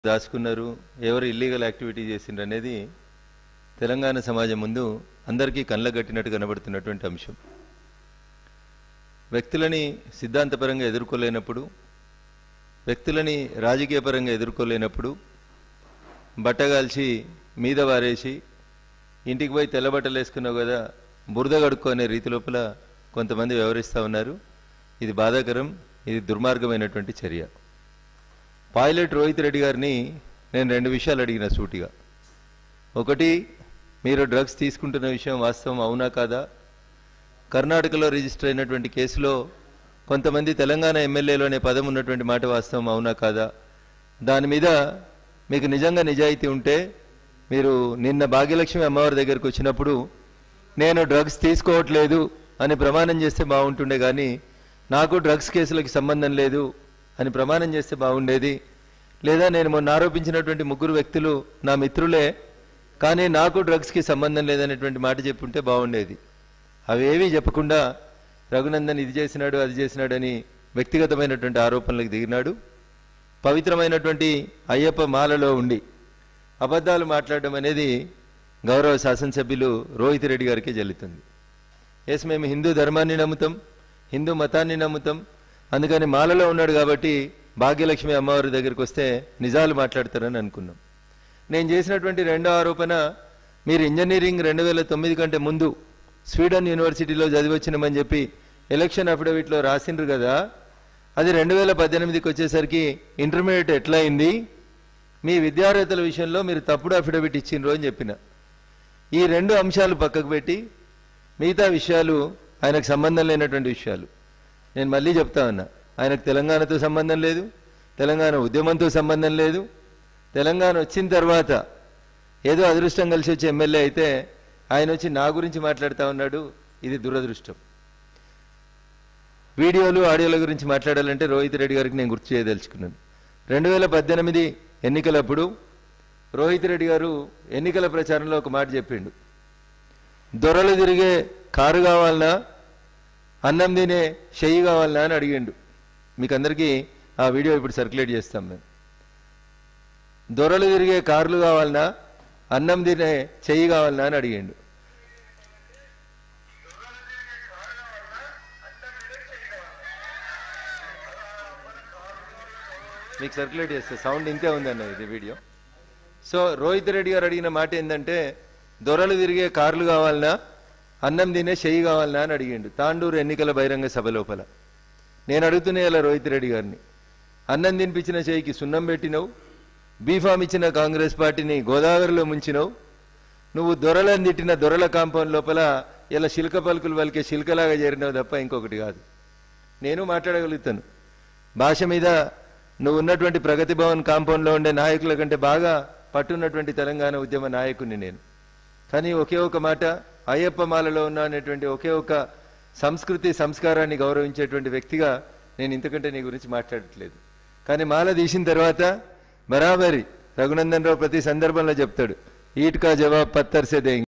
దాచుకున్నారు ఎవరు illegal activity చేసిండ్రు అనేది తెలంగాణ సమాజం ముందు అందరికీ కళ్ళగట్టినట్టు కనబడుతున్నటువంటి అంశం వ్యక్తులని సిద్ధాంతపరంగా ఎదుర్కోలేనప్పుడు వ్యక్తులని రాజకీయపరంగా ఎదుర్కోలేనప్పుడు బట్టగాల్చి మీద వారేసి ఇంటికి పోయి తెల్లబట్టలు వేసుకున్నావు కదా బురద కడుక్కునే రీతి లోపల కొంతమంది వ్యవహరిస్తూ ఉన్నారు ఇది బాధాకరం ఇది దుర్మార్గమైనటువంటి చర్య పైలట్ రోహిత్ రెడ్డి గారిని నేను రెండు విషయాలు అడిగిన సూటిగా ఒకటి మీరు డ్రగ్స్ తీసుకుంటున్న విషయం వాస్తవం అవునా కాదా కర్ణాటకలో రిజిస్టర్ అయినటువంటి కేసులో కొంతమంది తెలంగాణ ఎమ్మెల్యేలు అనే పదం ఉన్నటువంటి మాట వాస్తవం అవునా కాదా దాని మీద మీకు నిజంగా నిజాయితీ ఉంటే మీరు నిన్న భాగ్యలక్ష్మి అమ్మవారి దగ్గరికి వచ్చినప్పుడు నేను డ్రగ్స్ తీసుకోవట్లేదు అని ప్రమాణం చేస్తే బాగుంటుండే కానీ నాకు డ్రగ్స్ కేసులకి సంబంధం లేదు అని ప్రమాణం చేస్తే బాగుండేది లేదా నేను మొన్న ఆరోపించినటువంటి ముగ్గురు వ్యక్తులు నా మిత్రులే కానీ నాకు డ్రగ్స్కి సంబంధం లేదనేటువంటి మాట చెప్పుంటే బాగుండేది అవేవీ చెప్పకుండా రఘునందన్ ఇది చేసినాడు అది చేసినాడని వ్యక్తిగతమైనటువంటి ఆరోపణలకు దిగినాడు పవిత్రమైనటువంటి అయ్యప్ప మాలలో ఉండి అబద్ధాలు మాట్లాడడం అనేది గౌరవ శాసనసభ్యులు రోహిత్ రెడ్డి గారికి జల్లుతుంది ఎస్ మేము హిందూ ధర్మాన్ని నమ్ముతాం హిందూ మతాన్ని నమ్ముతాం అందుకని మాలలో ఉన్నాడు కాబట్టి భాగ్యలక్ష్మి అమ్మవారి దగ్గరికి వస్తే నిజాలు మాట్లాడతారని అనుకున్నాం నేను చేసినటువంటి రెండో ఆరోపణ మీరు ఇంజనీరింగ్ రెండు వేల తొమ్మిది కంటే ముందు స్వీడన్ యూనివర్సిటీలో చదివచ్చినామని చెప్పి ఎలక్షన్ అఫిడవిట్లో రాసిండ్రు కదా అది రెండు వేల పద్దెనిమిదికి వచ్చేసరికి ఇంటర్మీడియట్ ఎట్లా అయింది మీ విద్యార్హతల విషయంలో మీరు తప్పుడు అఫిడవిట్ ఇచ్చిండ్రు అని చెప్పిన ఈ రెండు అంశాలు పక్కకు పెట్టి మిగతా విషయాలు ఆయనకు సంబంధం లేనటువంటి విషయాలు నేను మళ్ళీ చెప్తా ఉన్నా ఆయనకు తెలంగాణతో సంబంధం లేదు తెలంగాణ ఉద్యమంతో సంబంధం లేదు తెలంగాణ వచ్చిన తర్వాత ఏదో అదృష్టం కలిసి వచ్చే ఎమ్మెల్యే అయితే ఆయన వచ్చి నా గురించి మాట్లాడుతూ ఉన్నాడు ఇది దురదృష్టం వీడియోలు ఆడియోల గురించి మాట్లాడాలంటే రోహిత్ రెడ్డి గారికి నేను గుర్తు చేయదలుచుకున్నాను రెండు వేల పద్దెనిమిది ఎన్నికలప్పుడు రోహిత్ రెడ్డి గారు ఎన్నికల ప్రచారంలో ఒక మాట చెప్పిండు దొరలు తిరిగే కారు కావాలనా అన్నం తినే చెయ్యి కావాలనా అని అడిగిండు మీకు అందరికీ ఆ వీడియో ఇప్పుడు సర్క్యులేట్ చేస్తాం మేము దొరలు తిరిగే కార్లు కావాలనా అన్నం తినే చెయ్యి కావాలనా అని అడిగిండు మీకు సర్క్యులేట్ చేస్తే సౌండ్ ఇంతే ఉందన్న ఇది వీడియో సో రోహిత్ రెడ్డి గారు అడిగిన మాట ఏంటంటే దొరలు తిరిగే కార్లు కావాలనా అన్నం తినే చెయ్యి కావాలనా అని అడిగిండు తాండూరు ఎన్నికల బహిరంగ సభ లోపల నేను అడుగుతున్నా ఇలా రోహిత్ రెడ్డి గారిని అన్నం తినిపించిన చెయ్యికి సున్నం పెట్టినవు బీఫామ్ ఇచ్చిన కాంగ్రెస్ పార్టీని గోదావరిలో ముంచినవు నువ్వు దొరలను తిట్టిన దొరల కాంపౌండ్ లోపల ఇలా శిల్క పలుకులు పలికే శిల్కలాగా చేరినావు తప్ప ఇంకొకటి కాదు నేను మాట్లాడగలుగుతాను భాష మీద నువ్వు ఉన్నటువంటి ప్రగతి భవన్ కాంపౌండ్లో ఉండే నాయకుల కంటే బాగా పట్టున్నటువంటి తెలంగాణ ఉద్యమ నాయకుడిని నేను కానీ ఒకే ఒక మాట అయ్యప్ప మాలలో ఉన్న అనేటువంటి ఒకే ఒక సంస్కృతి సంస్కారాన్ని గౌరవించేటువంటి వ్యక్తిగా నేను ఇంతకంటే నీ గురించి మాట్లాడట్లేదు కానీ మాల తీసిన తర్వాత బరాబరి రఘునందన్ రావు ప్రతి సందర్భంలో చెప్తాడు ఈట్ కా జవాబ్ పత్తర్ సే దేంగే